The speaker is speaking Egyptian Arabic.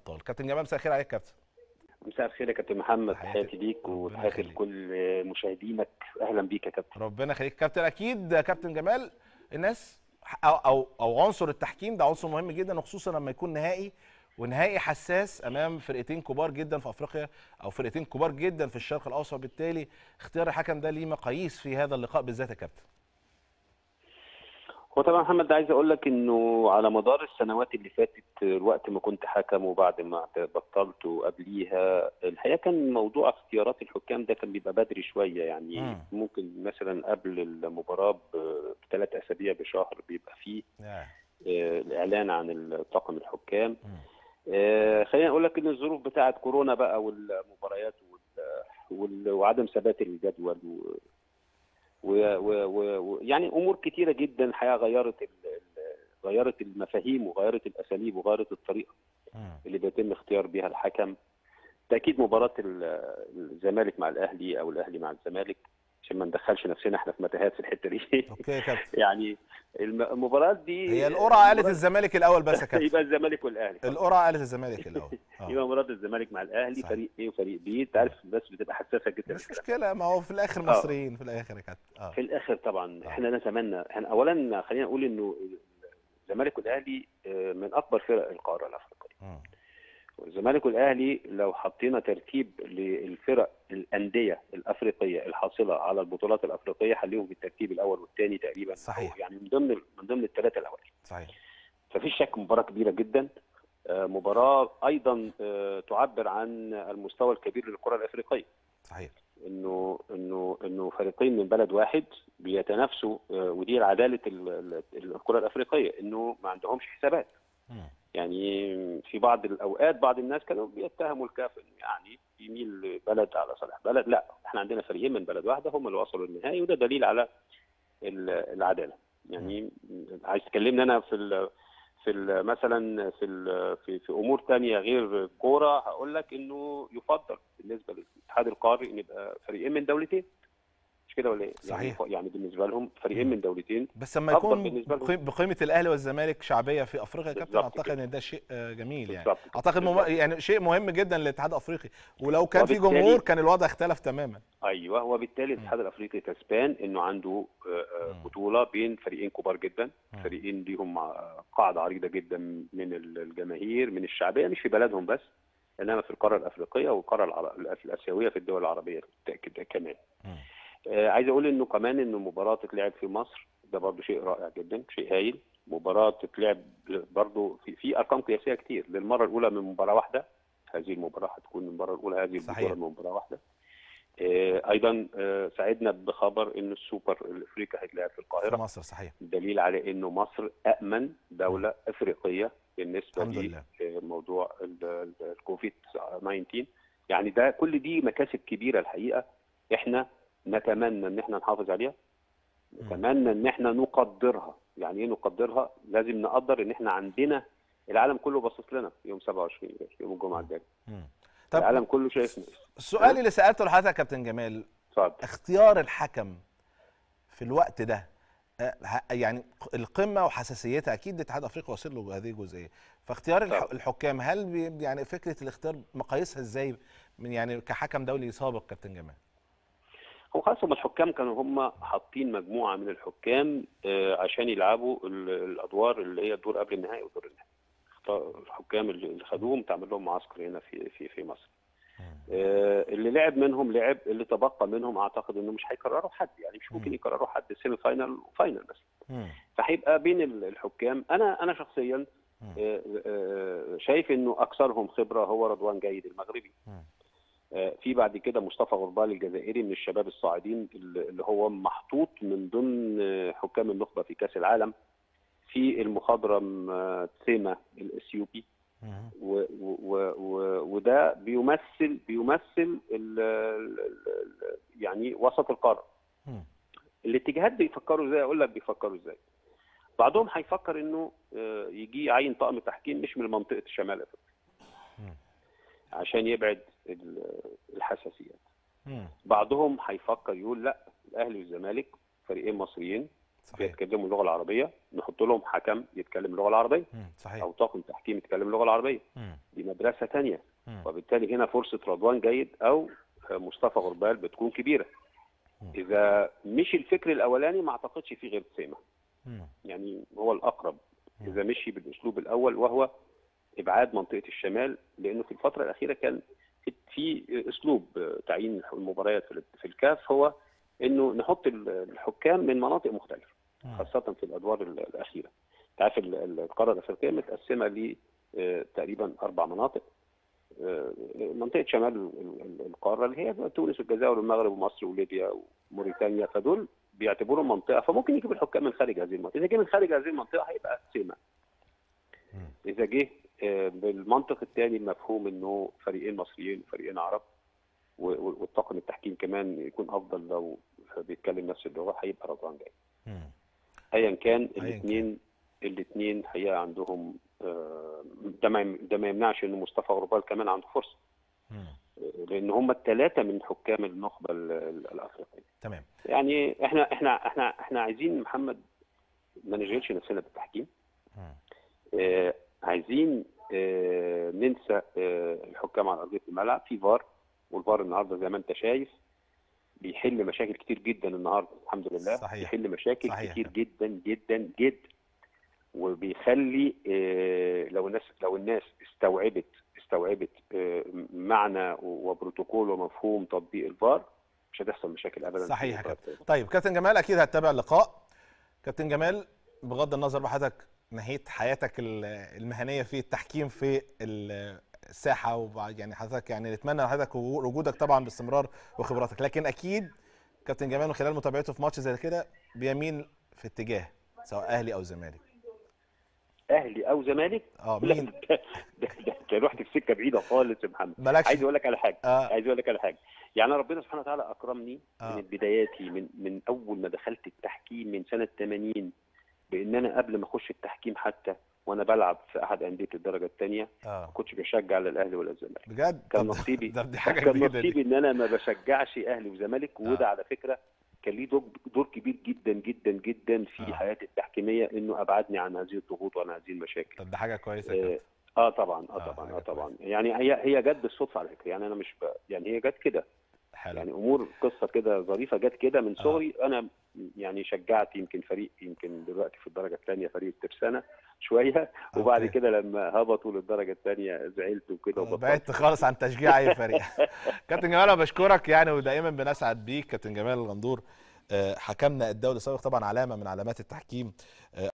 الابطال كابتن جمال مساء الخير عليك كابتن مساء الخير يا كابتن محمد تحياتي. تحياتي ليك ربنا وتحياتي يخليك. لكل مشاهدينك اهلا بيك يا كابتن ربنا يخليك كابتن اكيد يا كابتن جمال الناس او او او عنصر التحكيم ده عنصر مهم جدا وخصوصا لما يكون نهائي ونهائي حساس امام فرقتين كبار جدا في افريقيا او فرقتين كبار جدا في الشرق الاوسط بالتالي اختيار الحكم ده ليه مقاييس في هذا اللقاء بالذات يا كابتن هو طبعا محمد عايز اقول لك انه على مدار السنوات اللي فاتت الوقت ما كنت حكم وبعد ما بطلت وقبليها الحقيقه كان موضوع اختيارات الحكام ده كان بيبقى بدري شويه يعني مم. ممكن مثلا قبل المباراه بثلاث اسابيع بشهر بيبقى فيه يا. آه، الاعلان عن طاقم الحكام مم. آه، خليني اقول لك ان الظروف بتاعه كورونا بقى والمباريات وال- وال- وعدم ثبات الجدول و و- و- و- و- يعني امور كتيره جدا الحقيقه غيرت ال- ال- غيرت المفاهيم وغيرت الاساليب وغيرت الطريقه مم. اللي بيتم اختيار بها الحكم تاكيد مباراه ال- الزمالك مع الاهلي او الاهلي مع الزمالك عشان ما ندخلش نفسنا احنا في متاهات في الحته دي اوكي يا كابتن يعني الم- المباريات دي هي القرعه قالت مباراة- الزمالك الاول بس يا كابتن يبقى الزمالك والاهلي القرعه قالت الزمالك الاول آه. يبقى مباراه الزمالك مع الاهلي صحيح. فريق ايه وفريق بي انت عارف الناس بتبقى حساسه جدا مش الكلام. مشكله ما هو في الاخر آه. مصريين في الاخر يا كابتن اه في الاخر طبعا آه. احنا نتمنى احنا اولا خلينا نقول انه الزمالك والاهلي آه، من اكبر فرق القاره الافريقيه مم. والزمالك والاهلي لو حطينا ترتيب للفرق الانديه الافريقيه الحاصله على البطولات الافريقيه هنلاقيهم في الترتيب الاول والثاني تقريبا صحيح. أو يعني من ضمن من ضمن الثلاثه الاوائل صحيح ففي شك مباراة كبيرة جدا آه، مباراة أيضا آه، تعبر عن المستوى الكبير للكرة الأفريقية صحيح إنه إنه إنه فريقين من بلد واحد بيتنافسوا آه، ودي عدالة ال- ال- الكرة الأفريقية إنه ما عندهمش حسابات مم. يعني في بعض الأوقات بعض الناس كانوا بيتهموا الكاف إنه يعني يميل بلد على صالح بلد لا إحنا عندنا فريقين من بلد واحدة هم اللي وصلوا للنهائي وده دليل على ال- العدالة يعني عايز تكلمني أنا في ال في ال مثلا في ال في, في امور تانية غير كوره هقول لك انه يفضل بالنسبه للاتحاد القاري ان يبقى فريقين من دولتين مش كده ولا ايه؟ صحيح. يعني, يعني بالنسبه لهم فريقين من دولتين بس لما أفضل يكون بالنسبة لهم. بقي- بقيمه الاهلي والزمالك شعبيه في افريقيا يا كابتن بالظبط اعتقد كده. ان ده شيء آه، جميل يعني بالظبط كده. اعتقد مم... بالظبط. يعني شيء مهم جدا للاتحاد الافريقي ولو كان في وبالتالي- جمهور كان الوضع اختلف تماما ايوه وبالتالي الاتحاد الافريقي كسبان انه عنده آه، آه، مم. بطوله بين فريقين كبار جدا مم. فريقين ليهم آه، قاعده عريضه جدا من ال- الجماهير من الشعبيه مش في بلدهم بس انما في القاره الافريقيه والقاره العر- الاسيويه في الدول العربيه بالتاكيد كمان مم. آه، عايز اقول انه كمان انه مباراه تتلعب في مصر ده برضو شيء رائع جدا شيء هايل مباراه تتلعب برضو في, في ارقام قياسيه كتير للمره الاولى من مباراه واحده هذه المباراه هتكون من المره الاولى هذه صحيح. البطوله من مباراه واحده آه، ايضا آه، سعدنا بخبر ان السوبر الافريقي هيتلعب في في القاهره مصر صحيح دليل على انه مصر امن دوله افريقيه بالنسبه الحمد لله. لموضوع ال- ال- الكوفيد 19 يعني ده كل دي مكاسب كبيره الحقيقه احنا نتمنى ان احنا نحافظ عليها نتمنى ان احنا نقدرها يعني ايه نقدرها لازم نقدر ان احنا عندنا العالم كله باصص لنا يوم 27 يوم الجمعه الجاي مم. طب العالم كله شايفنا السؤال اللي سالته لحضرتك يا كابتن جمال اتفضل اختيار الحكم في الوقت ده آه، ه- يعني القمه وحساسيتها اكيد الاتحاد الافريقي واصل له هذه الجزئيه فاختيار الح- طبعا. الحكام هل بي يعني فكره الاختيار مقاييسها ازاي من يعني كحكم دولي سابق كابتن جمال هو خلاص هم الحكام كانوا هم حاطين مجموعه من الحكام آه، عشان يلعبوا ال- الادوار اللي هي الدور قبل النهائي والدور النهائي اختار- الحكام اللي اللي خدوهم تعمل لهم معسكر هنا في في في مصر آه، اللي لعب منهم لعب اللي تبقى منهم اعتقد انه مش هيكرروا حد يعني مش ممكن مم. يكرروا حد سيمي فاينل وفاينل بس مم. فهيبقى بين ال- الحكام انا انا شخصيا مم. آه، آه، شايف انه اكثرهم خبره هو رضوان جيد المغربي مم. آه، في بعد كده مصطفى غربال الجزائري من الشباب الصاعدين اللي اللي هو محطوط من ضمن آه، حكام النخبه في كاس العالم في المخضرم آه، تسيما الاثيوبي مم. و و و و وده بيمثل بيمثل ال ال ال يعني وسط القاره مم. الاتجاهات بيفكروا ازاي اقول لك بيفكروا ازاي بعضهم هيفكر انه آه، يجي يعين طقم تحكيم مش من منطقه شمال افريقيا مم. عشان يبعد ال- الحساسيات مم. بعضهم هيفكر يقول لا الاهلي والزمالك فريقين مصريين صحيح بيتكلموا اللغه العربيه نحط لهم حكم يتكلم اللغه العربيه مم. صحيح او طاقم تحكيم يتكلم اللغه العربيه مم. دي مدرسه ثانيه مم. وبالتالي هنا فرصه رضوان جيد او مصطفى غربال بتكون كبيره مم. اذا مشي الفكر الاولاني ما اعتقدش في غير سيما مم. يعني هو الاقرب مم. اذا مشي بالاسلوب الاول وهو ابعاد منطقه الشمال لانه في الفتره الاخيره كان في- في اسلوب تعيين المباريات في ال- في الكاف هو انه نحط ال- الحكام من مناطق مختلفه مم. خاصه في الادوار ال- الاخيره انت عارف ال- ال- القاره الافريقيه متقسمه ل آه، تقريبا اربع مناطق آه، منطقه شمال ال- ال- القاره اللي هي تونس والجزائر والمغرب ومصر وليبيا وموريتانيا فدول بيعتبرهم منطقه فممكن يجيب الحكام من خارج هذه المنطقه اذا جه من خارج هذه المنطقه هيبقى سيما مم. اذا جه آه، بالمنطق الثاني المفهوم انه فريقين مصريين وفريقين عرب و- و- والطاقم التحكيم كمان يكون افضل لو بيتكلم نفس اللغه هيبقى رضوان جاي مم. ايا كان كان. الاثنين الاثنين حقيقه عندهم آه، ده ما يم- ده ما يمنعش ان مصطفى غربال كمان عنده فرصه مم. آه، لان هم الثلاثه من حكام النخبه ال- ال- الافريقيه تمام يعني احنا احنا احنا احنا عايزين محمد ما نشغلش نفسنا بالتحكيم مم. آه، عايزين آه، ننسى آه، الحكام على ارضيه الملعب في فار والفار النهارده زي ما انت شايف بيحل مشاكل كتير جدا النهارده الحمد لله صحيح. بيحل مشاكل صحيح. كتير جدا جدا جدا وبيخلي آه، لو الناس لو الناس استوعبت استوعبت آه، معنى وبروتوكول ومفهوم تطبيق الفار مش هتحصل مشاكل ابدا صحيح يا في كابتن طيب كابتن جمال اكيد هتتابع اللقاء كابتن جمال بغض النظر بقى حضرتك نهيت حياتك ال- المهنيه في التحكيم في ال- الساحه وبعد يعني حضرتك يعني نتمنى لحضرتك وجودك طبعا باستمرار وخبراتك لكن اكيد كابتن جمال من خلال متابعته في ماتش زي كده بيميل في اتجاه سواء اهلي او زمالك اهلي او زمالك اه لا مين ده ده ده انت رحت في سكه بعيده خالص يا محمد مالكش عايز اقول لك على حاجه آه. عايز اقول لك على حاجه يعني ربنا سبحانه وتعالى اكرمني آه. من بداياتي من من اول ما دخلت التحكيم من سنه 80 بان انا قبل ما اخش التحكيم حتى وانا بلعب في احد انديه الدرجه الثانيه اه ما كنتش بشجع لا الاهلي ولا الزمالك بجد كان طب نصيبي ده دي حاجه كان جديده نصيبي دي ان انا ما بشجعش اهلي وزمالك وده آه. على فكره كان ليه دور دور كبير جدا جدا جدا في آه. حياتي التحكيميه انه ابعدني عن هذه الضغوط وعن هذه المشاكل طب ده حاجه كويسه يا آه، كابتن اه طبعا آه، اه طبعا حاجة اه طبعا يعني هي هي جت بالصدفه على فكره يعني انا مش ب... يعني هي جت كده حلو يعني امور قصه كده ظريفه جت كده من آه. صغري انا يعني شجعت يمكن فريق يمكن دلوقتي في الدرجه الثانيه فريق الترسانه شويه وبعد أوكي. كده لما هبطوا للدرجه الثانيه زعلت وكده وبطلت. بعدت خالص عن تشجيع اي فريق كابتن جمال انا بشكرك يعني ودائما بنسعد بيك كابتن جمال الغندور آه، حكمنا الدولي السابق طبعا علامه من علامات التحكيم